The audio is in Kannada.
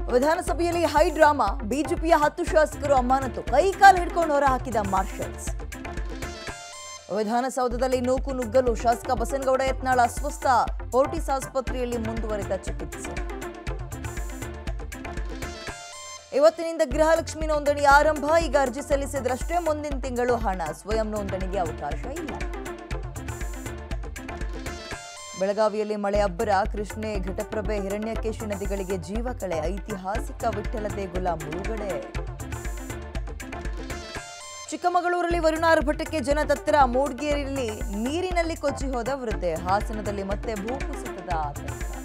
ವಿಧಾನಸಭೆಯಲ್ಲಿ ಹೈ ಡ್ರಾಮಾ ಬಿಜೆಪಿಯ ಹತ್ತು ಶಾಸಕರು ಅಮಾನತು ಕೈಕಾಲು ಹಿಡ್ಕೊಂಡು ಹೊರ ಹಾಕಿದ ಮಾರ್ಷಲ್ಸ್ ವಿಧಾನಸೌಧದಲ್ಲಿ ನೂಕು ನುಗ್ಗಲು ಶಾಸಕ ಬಸನಗೌಡ ಯತ್ನಾಳ್ ಅಸ್ವಸ್ಥ ಫೋರ್ಟಿಸ್ ಆಸ್ಪತ್ರೆಯಲ್ಲಿ ಮುಂದುವರಿದ ಚಿಕಿತ್ಸೆ ಇವತ್ತಿನಿಂದ ಗೃಹಲಕ್ಷ್ಮಿ ನೋಂದಣಿ ಆರಂಭ ಈಗ ಅರ್ಜಿ ಸಲ್ಲಿಸಿದ್ರಷ್ಟೇ ಮುಂದಿನ ತಿಂಗಳು ಹಣ ಸ್ವಯಂ ನೋಂದಣಿಗೆ ಅವಕಾಶ ಇಲ್ಲ ಬೆಳಗಾವಿಯಲ್ಲಿ ಮಳೆ ಅಬ್ಬರ ಕೃಷ್ಣೆ ಘಟಪ್ರಭೆ ಹಿರಣ್ಯಕೇಶಿ ನದಿಗಳಿಗೆ ಜೀವ ಕಳೆ ಐತಿಹಾಸಿಕ ವಿಠ್ಠಲ ದೇಗುಲ ಮುಳುಗಡೆ ಚಿಕ್ಕಮಗಳೂರಲ್ಲಿ ವರುಣಾರ್ಭಟಕ್ಕೆ ಜನ ತತ್ತರ ಮೂಡ್ಗೇರಿಯಲ್ಲಿ ನೀರಿನಲ್ಲಿ ಕೊಚ್ಚಿ ಹೋದ ವೃದ್ಧೆ ಹಾಸನದಲ್ಲಿ ಮತ್ತೆ ಭೂಕುಸಿತದ ಆತಂಕ